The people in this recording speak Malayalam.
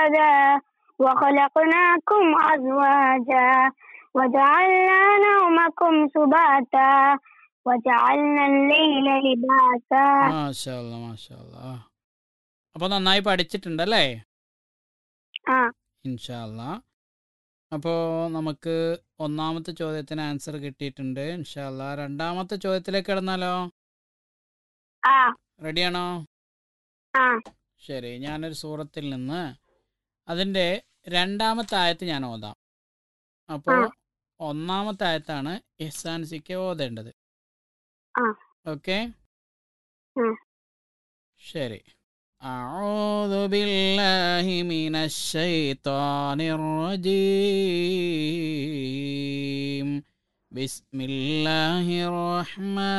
فسادا وخلقناكم أزواجا وجعلنا نومكم سباتا وجعلنا الليل لباسا മാഷാല്ല മാഷാല്ല അപ്പോൾ നന്നായി പഠിച്ചിട്ടുണ്ടല്ലേ ആ ഇൻഷാല്ല അപ്പോൾ നമുക്ക് ഒന്നാമത്തെ ചോദ്യത്തിന് ആൻസർ കിട്ടിയിട്ടുണ്ട് ഇൻഷാല്ല രണ്ടാമത്തെ ചോദ്യത്തിലേക്ക് കിടന്നാലോ ആ റെഡിയാണോ ആ ശരി ഞാനൊരു സൂറത്തിൽ നിന്ന് അതിൻ്റെ രണ്ടാമത്തെ ആയത്ത് ഞാൻ ഓതാം അപ്പോൾ ആ. ഒന്നാമത്തെ ആയത്താണ് ഇഹ്സാൻ സിക്ക് ഓതേണ്ടത് ആ. ഓക്കെ ഉം. ശരി أعوذ بالله من الشيطان الرجيم بسم الله الرحمن